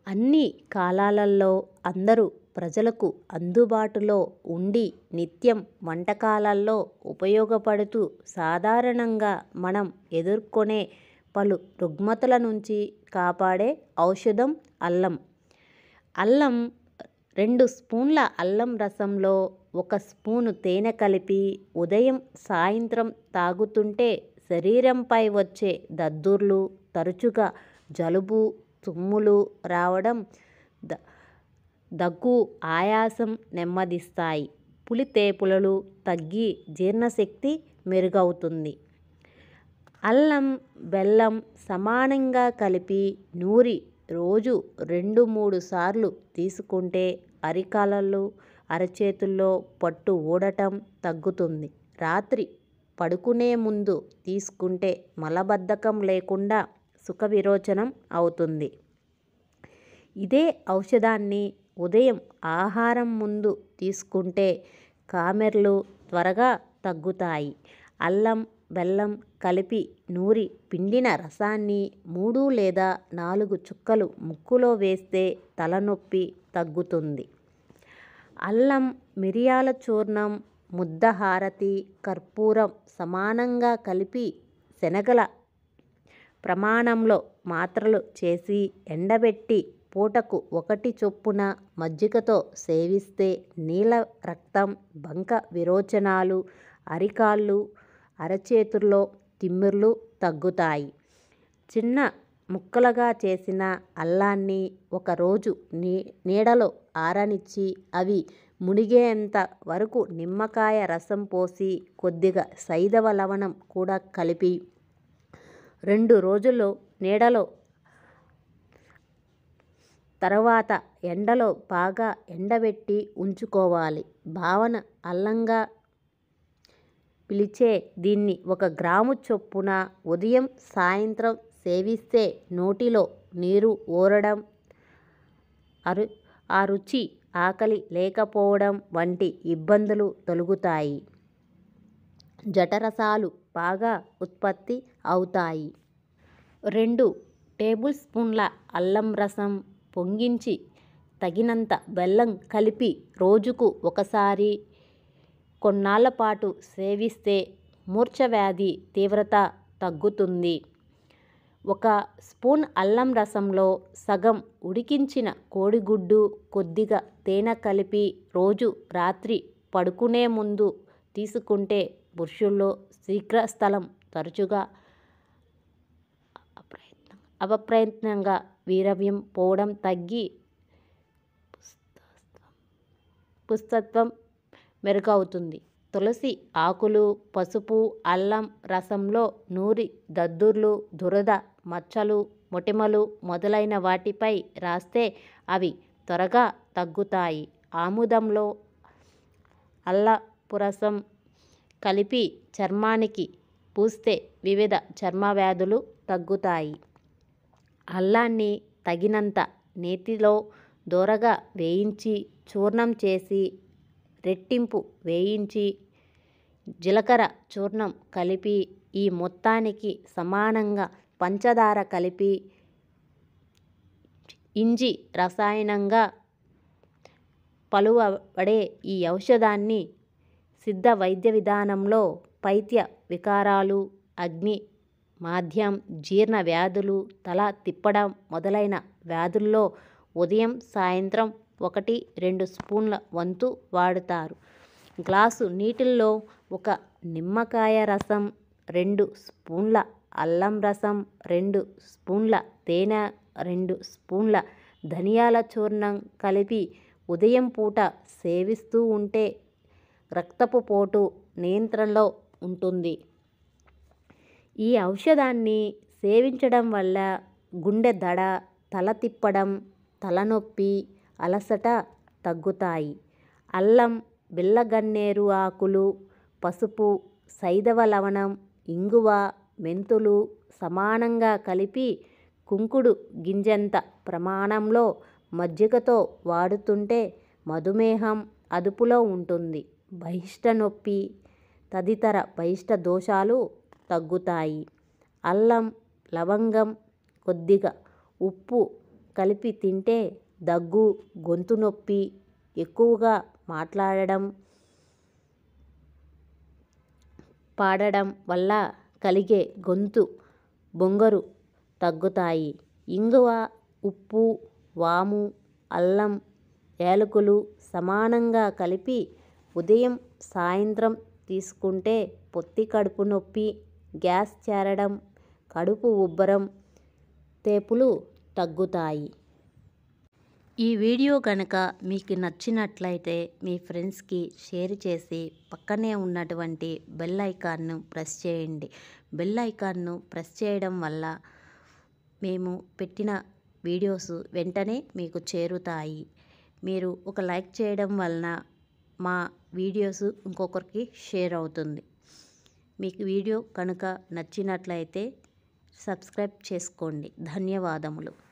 అన్ని కాలాలల్లో అందరు ప్రజలకు అందుబాటులో ఉండి నిత్యం వంటకాలలో ఉపయోగపడుతూ సాధారణంగా మనం ఎదుర్కొనే పలు రుగ్మతల నుంచి కాపాడే ఔషధం అల్లం. అల్లం రెండు స్పూన్ల అల్లం రసంలో ఒక స్పూను తేనె కలిపి ఉదయం సాయంత్రం తాగుతుంటే శరీరంపై వచ్చే దద్దుర్లు, తరచుగా జలుబు, తుమ్ములు రావడం, దగ్గు, ఆయాసం నెమ్మదిస్తాయి. పులితేపులు తగ్గి జీర్ణశక్తి మెరుగవుతుంది. అల్లం, బెల్లం సమానంగా కలిపి నూరి రోజూ రెండు మూడు సార్లు తీసుకుంటే అరికాళ్లు, అరచేతుల్లో పట్టు ఊడటం తగ్గుతుంది. రాత్రి పడుకునే ముందు తీసుకుంటే మలబద్ధకం లేకుండా సుఖవిరోచనం అవుతుంది. ఇదే ఔషధాన్ని ఉదయం ఆహారం ముందు తీసుకుంటే కామెర్లు త్వరగా తగ్గుతాయి. అల్లం, బెల్లం కలిపి నూరి పిండిన రసాన్ని మూడు లేదా నాలుగు చుక్కలు ముక్కులో వేస్తే తలనొప్పి తగ్గుతుంది. అల్లం, మిరియాల చూర్ణం, ముద్ద హారతి, కర్పూరం సమానంగా కలిపి శనగల ప్రమాణంలో మాత్రలు చేసి ఎండబెట్టి పూటకు ఒకటి చొప్పున మజ్జిగతో సేవిస్తే నీలిరక్తం, బంక విరోచనాలు, అరికాళ్లు, అరచేతుల్లో తిమ్మిర్లు తగ్గుతాయి. చిన్న ముక్కలుగా చేసిన అల్లాన్ని ఒక రోజు నీడలో ఆరనిచ్చి అవి మునిగేంత వరకు నిమ్మకాయ రసం పోసి కొద్దిగా సైంధవ లవణం కూడా కలిపి రెండు రోజులు నీడలో తరువాత ఎండలో బాగా ఎండబెట్టి ఉంచుకోవాలి. భావన అల్లంగా పిలిచే దీన్ని ఒక గ్రాము చొప్పున ఉదయం సాయంత్రం సేవిస్తే నోటిలో నీరు ఊరడం, అరుచి, ఆకలి లేకపోవడం వంటి ఇబ్బందులు తొలగుతాయి. జఠరసాలు బాగా ఉత్పత్తి అవుతాయి. రెండు టేబుల్స్పూన్ల అల్లం రసం పొంగించి తగినంత బెల్లం కలిపి రోజుకు ఒకసారి కొన్నాళ్లపాటు సేవిస్తే మూర్ఛవ్యాధి తీవ్రత తగ్గుతుంది. ఒక స్పూను అల్లం రసంలో సగం ఉడికించిన కోడిగుడ్డు, కొద్దిగా తేనె కలిపి రోజూ రాత్రి పడుకునే ముందు తీసుకుంటే పురుషుల్లో శీఘ్రస్ఖలనం, తరచుగా అప్రయత్నంగా వీర్యం పోవడం తగ్గి పుంసత్వం మెరుగవుతుంది. తులసి ఆకులు, పసుపు, అల్లం రసంలో నూరి దద్దుర్లు, దురద, మచ్చలు, మొటిమలు మొదలైన వాటిపై రాస్తే అవి త్వరగా తగ్గుతాయి. ఆముదంలో అల్లపురసం కలిపి చర్మానికి పూస్తే వివిధ చర్మవ్యాధులు తగ్గుతాయి. అల్లాన్ని తగినంత నేతిలో దోరగా వేయించి చూర్ణం చేసి రెట్టింపు వేయించి జీలకర్ర చూర్ణం కలిపి ఈ మొత్తానికి సమానంగా పంచదార కలిపి ఇంజి రసాయనంగా పిలువబడే ఈ ఔషధాన్ని సిద్ధ వైద్యవిధానంలో పైత్య వికారాలు, అగ్ని మాంద్యం, జీర్ణ వ్యాధులు, తల తిప్పడం మొదలైన వ్యాధుల్లో ఉదయం సాయంత్రం ఒకటి రెండు స్పూన్ల వంతు వాడుతారు. గ్లాసు నీటిలో ఒక నిమ్మకాయ రసం, రెండు స్పూన్ల అల్లం రసం, రెండు స్పూన్ల తేనె, రెండు స్పూన్ల ధనియాల చూర్ణం కలిపి ఉదయం పూట సేవిస్తూ ఉంటే రక్తపోటు నియంత్రణలో ఉంటుంది. ఈ ఔషధాన్ని సేవించడం వల్ల గుండె దడ, తల తిప్పడం, తలనొప్పి, అలసట తగ్గుతాయి. అల్లం, బిళ్ళగన్నేరు ఆకులు, పసుపు, సైంధవ లవణం, ఇంగువ, మెంతులు సమానంగా కలిపి కుంకుడు గింజంత ప్రమాణంలో మజ్జిగతో వాడుతుంటే మధుమేహం అదుపులో ఉంటుంది. బహిష్టు నొప్పి తదితర బహిష్టు దోషాలు తగ్గుతాయి. అల్లం, లవంగం, కొద్దిగా ఉప్పు కలిపి తింటే దగ్గు గొంతు నొప్పి ఎక్కువగా మాట్లాడడం పాడడం వల్ల కలిగే గొంతు బొంగరు తగ్గుతాయి ఇంగువ ఉప్పు వాము అల్లం యాలకులు సమానంగా కలిపి ఉదయం సాయంత్రం తీసుకుంటే పొత్తి కడుపు నొప్పి గ్యాస్ చేరడం కడుపు ఉబ్బరం తేపులు తగ్గుతాయి ఈ వీడియో కనుక మీకు నచ్చినట్లయితే మీ ఫ్రెండ్స్కి షేర్ చేసి పక్కనే ఉన్నటువంటి బెల్ ఐకాన్ను ప్రెస్ చేయండి బెల్ ఐకాన్ను ప్రెస్ చేయడం వల్ల మేము పెట్టిన వీడియోస్ వెంటనే మీకు చేరుతాయి మీరు ఒక లైక్ చేయడం వలన మా వీడియోస్ ఇంకొకరికి షేర్ అవుతుంది మీకు వీడియో కనుక నచ్చినట్లయితే సబ్స్క్రైబ్ చేసుకోండి ధన్యవాదములు